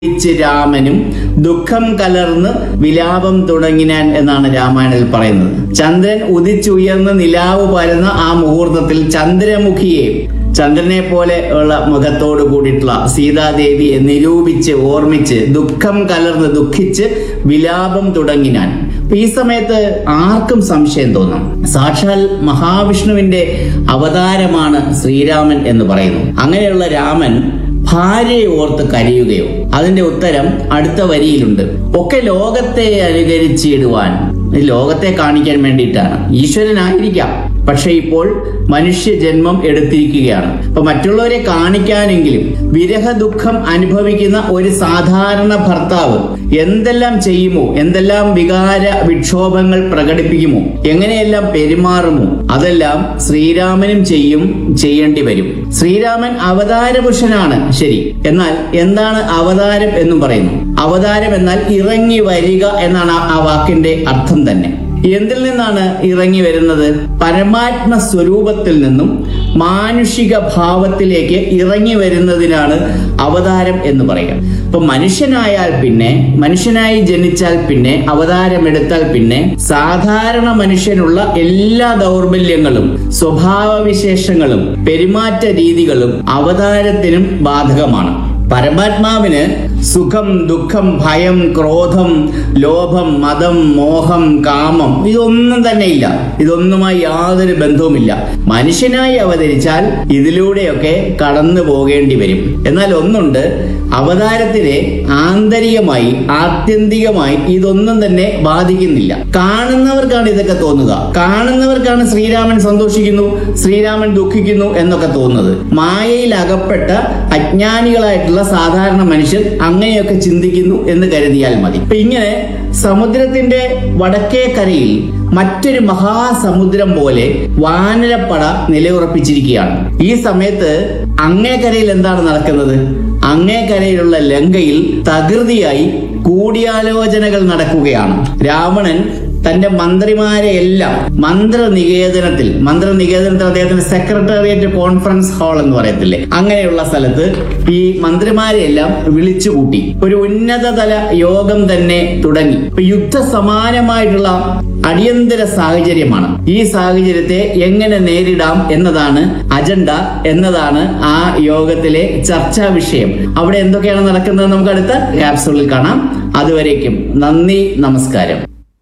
ച്ച് രാമനും ദുഃഖം കലർന്ന് വിലാപം തുടങ്ങിനാൻ എന്നാണ് രാമായണത്തിൽ പറയുന്നത് ചന്ദ്രൻ ഉദിച്ചുയർന്ന് നിലാവ് പരന്ന ആ മുഹൂർത്തത്തിൽ ചന്ദ്രമുഖിയെ ചന്ദ്രനെ പോലെ ഉള്ള മുഖത്തോട് കൂടിയിട്ടുള്ള സീതാദേവിയെ നിരൂപിച്ച് ഓർമ്മിച്ച് ദുഃഖം കലർന്ന് ദുഃഖിച്ച് വിലാപം തുടങ്ങിനാൻ അപ്പൊ ഈ സമയത്ത് ആർക്കും സംശയം തോന്നാം സാക്ഷാൽ മഹാവിഷ്ണുവിന്റെ അവതാരമാണ് ശ്രീരാമൻ എന്ന് പറയുന്നു അങ്ങനെയുള്ള രാമൻ ഭാര്യയെ ഓർത്ത് കരയുകയോ അതിന്റെ ഉത്തരം അടുത്ത വരിയിലുണ്ട് ഒക്കെ ലോകത്തെ അനുകരിച്ചിടുവാൻ ഈ ലോകത്തെ കാണിക്കാൻ വേണ്ടിയിട്ടാണ് ഈശ്വരനായിരിക്കാം പക്ഷെ ഇപ്പോൾ മനുഷ്യ ജന്മം എടുത്തിരിക്കുകയാണ് അപ്പൊ മറ്റുള്ളവരെ കാണിക്കാനെങ്കിലും വിരഹ ദുഃഖം അനുഭവിക്കുന്ന ഒരു സാധാരണ ഭർത്താവ് എന്തെല്ലാം ചെയ്യുമോ എന്തെല്ലാം വികാര വിക്ഷോഭങ്ങൾ പ്രകടിപ്പിക്കുമോ എങ്ങനെയെല്ലാം പെരുമാറുമോ അതെല്ലാം ശ്രീരാമനും ചെയ്യും ചെയ്യേണ്ടി വരും ശ്രീരാമൻ അവതാരപുരുഷനാണ് ശരി എന്നാൽ എന്താണ് അവതാരം എന്നും പറയുന്നു അവതാരം എന്നാൽ ഇറങ്ങി വരിക എന്നാണ് ആ- ആ വാക്കിന്റെ അർത്ഥം തന്നെ എന്തിൽ നിന്നാണ് ഇറങ്ങി വരുന്നത് പരമാത്മ സ്വരൂപത്തിൽ നിന്നും മാനുഷിക ഭാവത്തിലേക്ക് ഇറങ്ങി വരുന്നതിനാണ് അവതാരം എന്ന് പറയുക ഇപ്പൊ മനുഷ്യനായാൽ പിന്നെ മനുഷ്യനായി ജനിച്ചാൽ പിന്നെ അവതാരമെടുത്താൽ പിന്നെ സാധാരണ മനുഷ്യനുള്ള എല്ലാ ദൗർബല്യങ്ങളും സ്വഭാവവിശേഷങ്ങളും പെരുമാറ്റ രീതികളും അവതാരത്തിനും ബാധകമാണ് പരമാത്മാവിന് സുഖം ദുഃഖം ഭയം ക്രോധം ലോഭം മതം മോഹം കാമം ഇതൊന്നും തന്നെ ഇല്ല ഇതൊന്നുമായി യാതൊരു ബന്ധവുമില്ല മനുഷ്യനായി അവതരിച്ചാൽ ഇതിലൂടെയൊക്കെ കടന്നു പോകേണ്ടി വരും എന്നാൽ ഒന്നുണ്ട് അവതാരത്തിനെ ആന്തരികമായി ആത്യന്തികമായി ഇതൊന്നും തന്നെ ബാധിക്കുന്നില്ല കാണുന്നവർക്കാണ് ഇതൊക്കെ തോന്നുക കാണുന്നവർക്കാണ് ശ്രീരാമൻ സന്തോഷിക്കുന്നു ശ്രീരാമൻ ദുഃഖിക്കുന്നു എന്നൊക്കെ തോന്നുന്നത് മായയിൽ അകപ്പെട്ട അജ്ഞാനികളായിട്ടുള്ള സാധാരണ മനുഷ്യർ അങ്ങനെയൊക്കെ ചിന്തിക്കുന്നു എന്ന് കരുതിയാൽ മതി ഇപ്പൊ ഇങ്ങനെ സമുദ്രത്തിന്റെ വടക്കേ കരയിൽ മറ്റൊരു മഹാസമുദ്രം പോലെ വാനരപ്പട നിലയുറപ്പിച്ചിരിക്കുകയാണ് ഈ സമയത്ത് അങ്ങേക്കരയിൽ എന്താണ് നടക്കുന്നത് അങ്ങേക്കരയിലുള്ള ലങ്കയിൽ തകൃതിയായി കൂടിയാലോചനകൾ നടക്കുകയാണ് രാവണൻ തന്റെ മന്ത്രിമാരെ എല്ലാം മന്ത്രനികേതനത്തിൽ മന്ത്രനികേതനത്തിൽ അദ്ദേഹത്തിന്റെ സെക്രട്ടേറിയറ്റ് കോൺഫറൻസ് ഹാൾ എന്ന് പറയത്തില്ലേ അങ്ങനെയുള്ള സ്ഥലത്ത് ഈ മന്ത്രിമാരെ എല്ലാം വിളിച്ചുകൂട്ടി ഒരു ഉന്നതതല യോഗം തന്നെ തുടങ്ങി ഇപ്പൊ യുദ്ധ സമാനമായിട്ടുള്ള അടിയന്തര സാഹചര്യമാണ് ഈ സാഹചര്യത്തെ എങ്ങനെ നേരിടാം എന്നതാണ് അജണ്ട എന്നതാണ് ആ യോഗത്തിലെ ചർച്ചാ വിഷയം അവിടെ എന്തൊക്കെയാണ് നടക്കുന്നത് നമുക്ക് അടുത്ത ക്യാപ്സൂളിൽ കാണാം അതുവരേക്കും നന്ദി നമസ്കാരം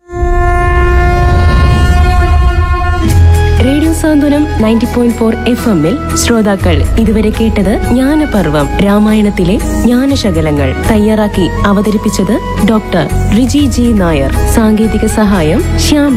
radio Santhwanam ninety point four F എമ്മിൽ ശ്രോതാക്കൾ ഇതുവരെ കേട്ടത് ജ്ഞാനപർവം രാമായണത്തിലെ ജ്ഞാനശകലങ്ങൾ തയ്യാറാക്കി അവതരിപ്പിച്ചത് ഡോക്ടർ റിജി ജി നായർ സാങ്കേതിക സഹായം ശ്യാം